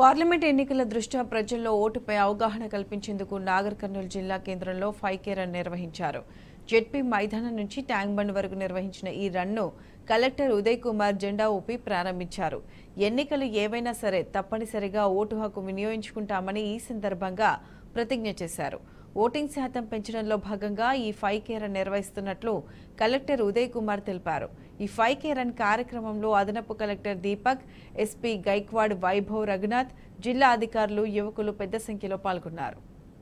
parliament ఎన్నికల దృష్ట్యా ప్రజల్లో ఓటుపై అవగాహన కల్పించేందుకు నాగర్ కర్నూలు జిల్లా కేంద్రంలో ఫైవ్ కే రన్ నిర్వహించారు జెడ్పీ మైదానం నుంచి ట్యాంక్ బండ్ వరకు నిర్వహించిన ఈ రన్ను కలెక్టర్ ఉదయ్ కుమార్ జెండా ఊపి ప్రారంభించారు ఎన్నికలు ఏవైనా సరే తప్పనిసరిగా ఓటు హక్కు వినియోగించుకుంటామని ఈ సందర్భంగా ప్రతిజ్ఞ చేశారు ఓటింగ్ శాతం పెంచడంలో భాగంగా ఈ ఫైవ్ కే రన్ నిర్వహిస్తున్నట్లు కలెక్టర్ ఉదయ్ కుమార్ తెలిపారు ఈ ఫైవ్ కే రన్ కార్యక్రమంలో అదనపు కలెక్టర్ దీపక్ ఎస్పీ గైక్వాడ్ వైభవ్ రఘునాథ్ జిల్లా అధికారులు యువకులు పెద్ద సంఖ్యలో పాల్గొన్నారు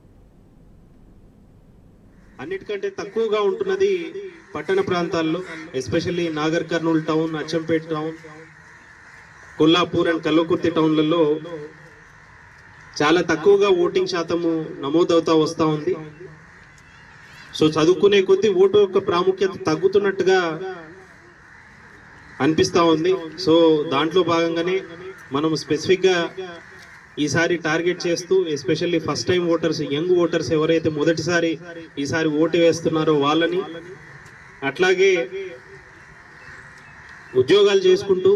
అన్నిటికంటే తక్కువగా ఉంటున్నది పట్టణ ప్రాంతాల్లో especially Nagar Kurnool town Achampet town Kollapur and Kalwakurthy టౌన్లలో చాలా తక్కువగా ఓటింగ్ శాతము నమోదవుతా వస్తా ఉంది సో చదువుకునే కొద్దీ ఓటు యొక్క ప్రాముఖ్యత తగ్గుతున్నట్టుగా అనిపిస్తా ఉంది సో దాంట్లో భాగంగానే మనం స్పెసిఫిక్ గా ఈసారి టార్గెట్ చేస్తూ especially first time voters young voters ఎవరైతే మొదటిసారి ఈసారి ఓటు వేస్తున్నారో వాళ్ళని అట్లాగే ఉద్యోగాలు చేసుకుంటూ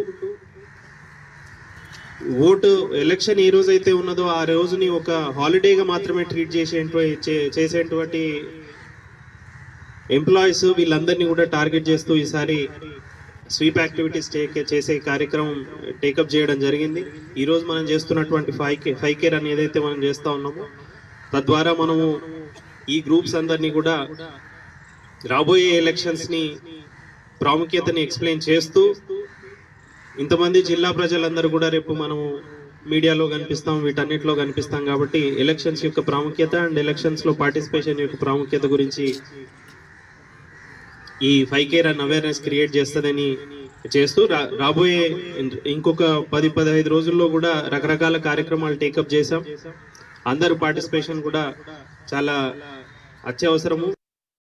ఓటు ఎలక్షన్ ఏ రోజు అయితే ఉన్నదో ఆ రోజుని ఒక హాలిడేగా మాత్రమే ట్రీట్ చేసేటువంటి చే- చేసేటువంటి ఎంప్లాయీస్ వీళ్ళందరినీ కూడా టార్గెట్ చేస్తూ ఈసారి స్వీప్ యాక్టివిటీస్ టేక్ చేసే కార్యక్రమం టేకప్ చేయడం జరిగింది ఈ రోజు మనం చేస్తున్నటువంటి ఫైవ్ కే ఫైవ్ కేర్ అని ఏదైతే మనం చేస్తా ఉన్నామో తద్వారా మనము ఈ గ్రూప్స్ అందరినీ కూడా రాబోయే ఎలక్షన్స్ ని ప్రాముఖ్యతని ఎక్స్ప్లెయిన్ చేస్తూ ఇంతమంది జిల్లా ప్రజలందరూ కూడా రేపు మనము మీడియాలో కనిపిస్తాం వీటన్నిటిలో కనిపిస్తాం కాబట్టి ఎలక్షన్స్ యొక్క ప్రాముఖ్యత అండ్ ఎలక్షన్స్ లో పార్టిసిపేషన్ యొక్క ప్రాముఖ్యత గురించి ఈ five care and awareness create చేస్తుందని చేస్తూ రా- రాబోయే ఇంకొక పది పదహైదు రోజుల్లో కూడా రకరకాల కార్యక్రమాలు టేకప్ చేశాం అందరు పార్టిసిపేషన్ కూడా చాలా అత్యవసరము